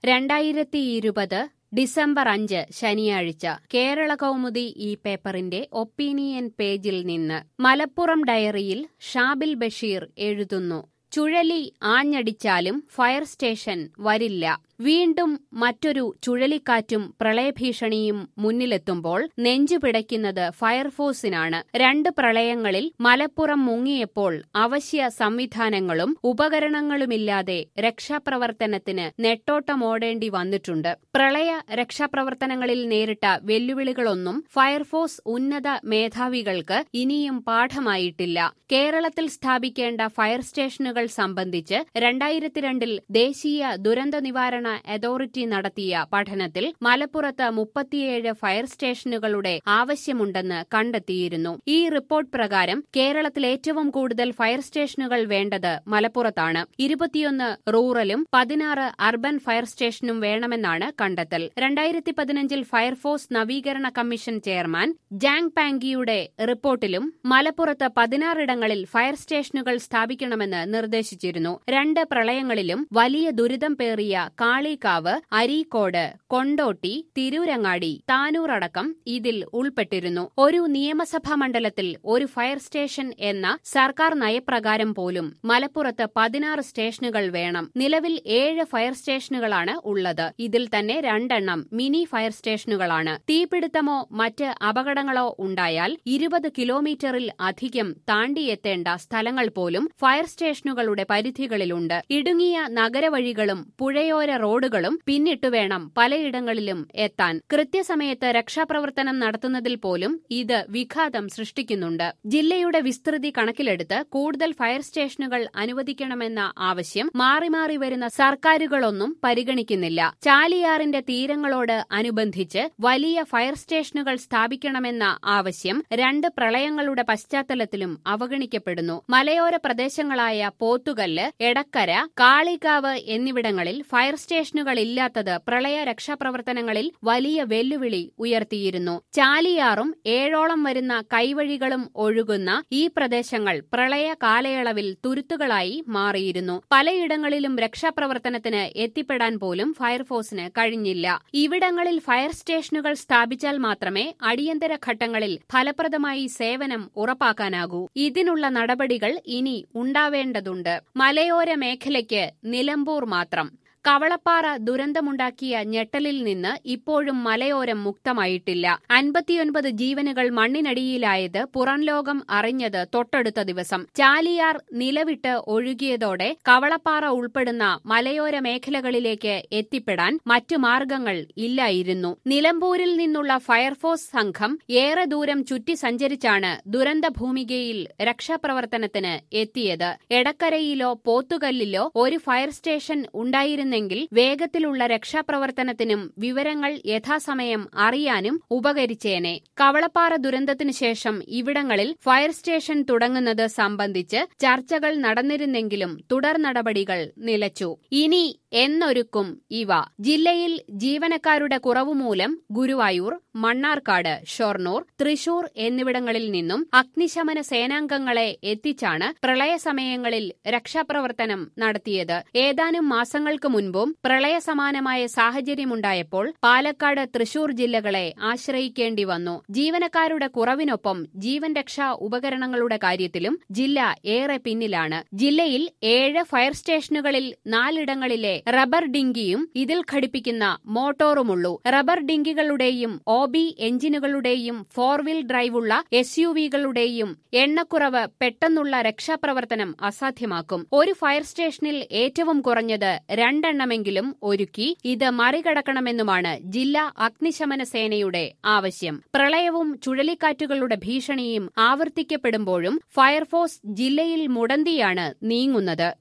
രണ്ടായിരത്തി ഇരുപത് ഡിസംബർ അഞ്ച് ശനിയാഴ്ച കേരള കൗമുദി ഈ പേപ്പറിന്റെ ഒപ്പീനിയൻ പേജിൽ നിന്ന് മലപ്പുറം ഡയറിയിൽ ഷാബിൽ ബഷീർ എഴുതുന്നു ചുഴലി ആഞ്ഞടിച്ചാലും ഫയർ സ്റ്റേഷൻ വരില്ല വീണ്ടും മറ്റൊരു ചുഴലിക്കാറ്റും പ്രളയഭീഷണിയും മുന്നിലെത്തുമ്പോൾ നെഞ്ചു പിടയ്ക്കുന്നത് ഫയർഫോഴ്സിനാണ് രണ്ട് പ്രളയങ്ങളിൽ മലപ്പുറം മുങ്ങിയപ്പോൾ അവശ്യ സംവിധാനങ്ങളും ഉപകരണങ്ങളുമില്ലാതെ രക്ഷാപ്രവർത്തനത്തിന് നെട്ടോട്ടമോടേണ്ടി വന്നിട്ടുണ്ട് പ്രളയ രക്ഷാപ്രവർത്തനങ്ങളിൽ നേരിട്ട വെല്ലുവിളികളൊന്നും ഫയർഫോഴ്സ് ഉന്നത മേധാവികൾക്ക് ഇനിയും പാഠമായിട്ടില്ല കേരളത്തിൽ സ്ഥാപിക്കേണ്ട ഫയർ സ്റ്റേഷനുകൾ സംബന്ധിച്ച് രണ്ടായിരത്തി രണ്ടിൽ ദേശീയ ദുരന്ത നിവാരണ അതോറിറ്റി നടത്തിയ പഠനത്തിൽ മലപ്പുറത്ത് മുപ്പത്തിയേഴ് ഫയർ സ്റ്റേഷനുകളുടെ ആവശ്യമുണ്ടെന്ന് കണ്ടെത്തിയിരുന്നു ഈ റിപ്പോർട്ട് പ്രകാരം കേരളത്തിൽ ഏറ്റവും കൂടുതൽ ഫയർ സ്റ്റേഷനുകൾ വേണ്ടത് മലപ്പുറത്താണ് ഇരുപത്തിയൊന്ന് റൂറലും പതിനാറ് അർബൻ ഫയർ സ്റ്റേഷനും വേണമെന്നാണ് കണ്ടെത്തൽ രണ്ടായിരത്തി പതിനഞ്ചിൽ ഫയർഫോഴ്സ് നവീകരണ കമ്മീഷൻ ചെയർമാൻ ജാങ് പാങ്കിയുടെ റിപ്പോർട്ടിലും മലപ്പുറത്ത് പതിനാറിടങ്ങളിൽ ഫയർ സ്റ്റേഷനുകൾ സ്ഥാപിക്കണമെന്ന് നിർദ്ദേശിച്ചിരുന്നു രണ്ട് പ്രളയങ്ങളിലും വലിയ ദുരിതം പേറിയ കാളികാവ് അരീക്കോട് കൊണ്ടോട്ടി തിരൂരങ്ങാടി താനൂർ അടക്കം ഇതിൽ ഉൾപ്പെട്ടിരുന്നു ഒരു നിയമസഭാ മണ്ഡലത്തിൽ ഒരു ഫയർ സ്റ്റേഷൻ എന്ന സർക്കാർ നയപ്രകാരം പോലും മലപ്പുറത്ത് പതിനാറ് സ്റ്റേഷനുകൾ വേണം നിലവിൽ ഏഴ് ഫയർ സ്റ്റേഷനുകളാണ് ഉള്ളത് ഇതിൽ തന്നെ രണ്ടെണ്ണം മിനി ഫയർ സ്റ്റേഷനുകളാണ് തീപിടുത്തമോ മറ്റ് അപകടങ്ങളോ ഉണ്ടായാൽ ഇരുപത് കിലോമീറ്ററിൽ അധികം താണ്ടിയെത്തേണ്ട സ്ഥലങ്ങൾ പോലും ഫയർ സ്റ്റേഷനുകളുടെ പരിധികളിലുണ്ട് ഇടുങ്ങിയ നഗരവഴികളും പുഴയോര റോഡുകളും പിന്നിട്ടു വേണം പലയിടങ്ങളിലും എത്താൻ കൃത്യസമയത്ത് രക്ഷാപ്രവർത്തനം നടത്തുന്നതിൽ പോലും ഇത് വിഘാതം സൃഷ്ടിക്കുന്നുണ്ട് ജില്ലയുടെ വിസ്തൃതി കണക്കിലെടുത്ത് കൂടുതൽ ഫയർ സ്റ്റേഷനുകൾ അനുവദിക്കണമെന്ന ആവശ്യം മാറി മാറി വരുന്ന സർക്കാരുകളൊന്നും പരിഗണിക്കുന്നില്ല ചാലിയാറിന്റെ തീരങ്ങളോട് അനുബന്ധിച്ച് വലിയ ഫയർ സ്റ്റേഷനുകൾ സ്ഥാപിക്കണമെന്ന ആവശ്യം രണ്ട് പ്രളയങ്ങളുടെ പശ്ചാത്തലത്തിലും അവഗണിക്കപ്പെടുന്നു മലയോര പ്രദേശങ്ങളായ പോത്തുകല്ല് എടക്കര കാളികാവ് എന്നിവിടങ്ങളിൽ ഫയർ സ്റ്റേഷനുകൾ ഇല്ലാത്തത് പ്രളയ രക്ഷാപ്രവർത്തനങ്ങളിൽ വലിയ വെല്ലുവിളി ഉയർത്തിയിരുന്നു ചാലിയാറും ഏഴോളം വരുന്ന കൈവഴികളും ഒഴുകുന്ന ഈ പ്രദേശങ്ങൾ പ്രളയ കാലയളവിൽ തുരുത്തുകളായി മാറിയിരുന്നു പലയിടങ്ങളിലും രക്ഷാപ്രവർത്തനത്തിന് എത്തിപ്പെടാൻ പോലും ഫയർഫോഴ്സിന് കഴിഞ്ഞില്ല ഇവിടങ്ങളിൽ ഫയർ സ്റ്റേഷനുകൾ സ്ഥാപിച്ചാൽ മാത്രമേ അടിയന്തര ഘട്ടങ്ങളിൽ ഫലപ്രദമായി സേവനം ഉറപ്പാക്കാനാകൂ ഇതിനുള്ള നടപടികൾ ഇനി ഉണ്ടാവേണ്ടതുണ്ട് മലയോര മേഖലയ്ക്ക് നിലമ്പൂർ മാത്രം കവളപ്പാറ ദുരന്തമുണ്ടാക്കിയ ഞെട്ടലിൽ നിന്ന് ഇപ്പോഴും മലയോരം മുക്തമായിട്ടില്ല അൻപത്തിയൊൻപത് ജീവനുകൾ മണ്ണിനടിയിലായത് പുറംലോകം അറിഞ്ഞത് തൊട്ടടുത്ത ദിവസം ചാലിയാർ നിലവിട്ട് ഒഴുകിയതോടെ കവളപ്പാറ ഉൾപ്പെടുന്ന മലയോര മേഖലകളിലേക്ക് എത്തിപ്പെടാൻ മറ്റു മാർഗങ്ങൾ ഇല്ലായിരുന്നു നിലമ്പൂരിൽ നിന്നുള്ള ഫയർഫോഴ്സ് സംഘം ഏറെ ദൂരം ചുറ്റി സഞ്ചരിച്ചാണ് ദുരന്ത ഭൂമികയിൽ രക്ഷാപ്രവർത്തനത്തിന് എത്തിയത് എടക്കരയിലോ പോത്തുകല്ലിലോ ഒരു ഫയർ സ്റ്റേഷൻ ഉണ്ടായിരുന്നു ആയിരുന്നെങ്കിൽ വേഗത്തിലുള്ള രക്ഷാപ്രവർത്തനത്തിനും വിവരങ്ങൾ യഥാസമയം അറിയാനും ഉപകരിച്ചേനെ കവളപ്പാറ ദുരന്തത്തിനു ശേഷം ഇവിടങ്ങളിൽ ഫയർ സ്റ്റേഷൻ തുടങ്ങുന്നത് സംബന്ധിച്ച് ചർച്ചകൾ നടന്നിരുന്നെങ്കിലും തുടർ നടപടികൾ നിലച്ചു ഇനി എന്നൊരുക്കും ഇവ ജില്ലയിൽ ജീവനക്കാരുടെ കുറവുമൂലം ഗുരുവായൂർ മണ്ണാർക്കാട് ഷൊർണൂർ തൃശൂർ എന്നിവിടങ്ങളിൽ നിന്നും അഗ്നിശമന സേനാംഗങ്ങളെ എത്തിച്ചാണ് പ്രളയസമയങ്ങളിൽ രക്ഷാപ്രവർത്തനം നടത്തിയത് ഏതാനും മാസങ്ങൾക്ക് മുൻപും പ്രളയസമാനമായ സാഹചര്യമുണ്ടായപ്പോൾ പാലക്കാട് തൃശൂർ ജില്ലകളെ ആശ്രയിക്കേണ്ടി വന്നു ജീവനക്കാരുടെ കുറവിനൊപ്പം ജീവൻ രക്ഷാ ഉപകരണങ്ങളുടെ കാര്യത്തിലും ജില്ല ഏറെ പിന്നിലാണ് ജില്ലയിൽ ഏഴ് ഫയർ സ്റ്റേഷനുകളിൽ നാലിടങ്ങളിലെ റബ്ബർ ഡിങ്കിയും ഇതിൽ ഘടിപ്പിക്കുന്ന മോട്ടോറുമുള്ളൂ റബ്ബർ ഡിങ്കികളുടെയും ഒ ബി എഞ്ചിനുകളുടെയും ഫോർ വീൽ ഡ്രൈവുള്ള എസ് യു വികളുടെയും എണ്ണക്കുറവ് പെട്ടെന്നുള്ള രക്ഷാപ്രവർത്തനം അസാധ്യമാക്കും ഒരു ഫയർ സ്റ്റേഷനിൽ ഏറ്റവും കുറഞ്ഞത് രണ്ടെണ്ണമെങ്കിലും ഒരുക്കി ഇത് മറികടക്കണമെന്നുമാണ് ജില്ലാ അഗ്നിശമന സേനയുടെ ആവശ്യം പ്രളയവും ചുഴലിക്കാറ്റുകളുടെ ഭീഷണിയും ആവർത്തിക്കപ്പെടുമ്പോഴും ഫയർഫോഴ്സ് ജില്ലയിൽ മുടന്തിയാണ് നീങ്ങുന്നത്